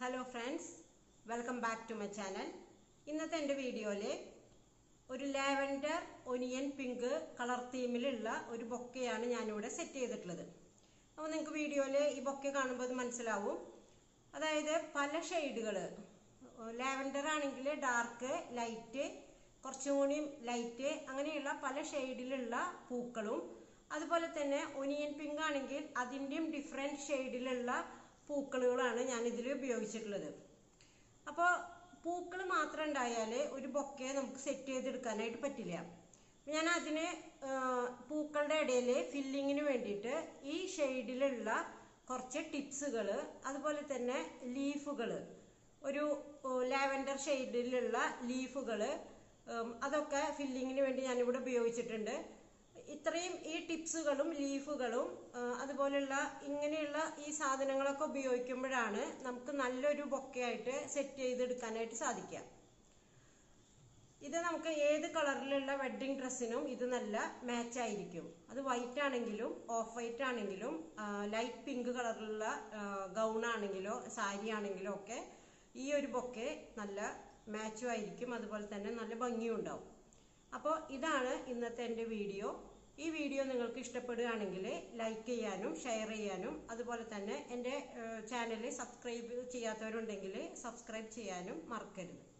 hello friends welcome back to my channel ഇന്നത്തെ എൻ്റെ വീഡിയോയിൽ ഒരു ലാവൻഡർ ഒനിയൻ പിങ്ക് കളർ തീമിലുള്ള ഒരു ബൊക്കെയാണ് ഞാനിവിടെ സെറ്റ് ചെയ്തിട്ടുള്ളത് അപ്പോൾ നിങ്ങൾക്ക് വീഡിയോയിൽ ഈ ബൊക്കെ കാണുമ്പോൾ അത് മനസ്സിലാവും അതായത് പല ഷെയ്ഡുകൾ ലാവൻഡർ ആണെങ്കിൽ ഡാർക്ക് ലൈറ്റ് കുറച്ചും കൂടി ലൈറ്റ് അങ്ങനെയുള്ള പല ഷെയ്ഡിലുള്ള പൂക്കളും അതുപോലെ തന്നെ ഒനിയൻ പിങ്ക് ആണെങ്കിൽ അതിൻ്റെയും ഡിഫറെൻറ്റ് ഷെയ്ഡിലുള്ള പൂക്കളുകളാണ് ഞാൻ ഇതിൽ ഉപയോഗിച്ചിട്ടുള്ളത് അപ്പോൾ പൂക്കൾ മാത്രം ഉണ്ടായാൽ ഒരു ബൊക്കെ നമുക്ക് സെറ്റ് ചെയ്തെടുക്കാനായിട്ട് പറ്റില്ല ഞാൻ അതിന് ആ, പൂക്കളുടെ ഇടയിൽ ഫില്ലിങ്ങിന് വേണ്ടിയിട്ട് ഈ ഷെയ്ഡിലുള്ള കുറച്ച് ടിപ്സുകൾ അതുപോലെ തന്നെ ലീഫുകൾ ഒരു ലാവൻഡർ ഷെയ്ഡിലുള്ള ലീഫുകൾ അതൊക്കെ ഫില്ലിങ്ങിന് വേണ്ടി ഞാനിവിടെ ഉപയോഗിച്ചിട്ടുണ്ട് ഇത്രയും ഈ ടിപ്സുകളും ലീഫുകളും ആ, അതുപോലുള്ള ഇങ്ങനെയുള്ള ഈ സാധനങ്ങളൊക്കെ ഉപയോഗിക്കുമ്പോഴാണ് നമുക്ക് നല്ലൊരു ബൊക്കെയായിട്ട് സെറ്റ് ചെയ്തെടുക്കാനായിട്ട് സാധിക്കുക ഇത് നമുക്ക് ഏത് കളറിലുള്ള വെഡ്ഡിംഗ് ഡ്രസ്സിനും ഇത് നല്ല മാച്ച് ആയിരിക്കും അത് വൈറ്റ് ആണെങ്കിലും ഓഫ് വൈറ്റ് ആണെങ്കിലും ലൈറ്റ് പിങ്ക് കളറിലുള്ള ഗൗൺ ആണെങ്കിലോ സാരി ആണെങ്കിലോ ഒക്കെ ഈ ഒരു ബൊക്കെ നല്ല മാച്ചും ആയിരിക്കും അതുപോലെ തന്നെ നല്ല ഭംഗിയും ഉണ്ടാവും അപ്പോൾ ഇതാണ് ഇന്നത്തെ എൻ്റെ വീഡിയോ ഈ വീഡിയോ നിങ്ങൾക്ക് ഇഷ്ടപ്പെടുകയാണെങ്കിൽ ലൈക്ക് ചെയ്യാനും ഷെയർ ചെയ്യാനും അതുപോലെ തന്നെ എൻ്റെ ചാനൽ സബ്സ്ക്രൈബ് ചെയ്യാത്തവരുണ്ടെങ്കിൽ സബ്സ്ക്രൈബ് ചെയ്യാനും മറക്കരുത്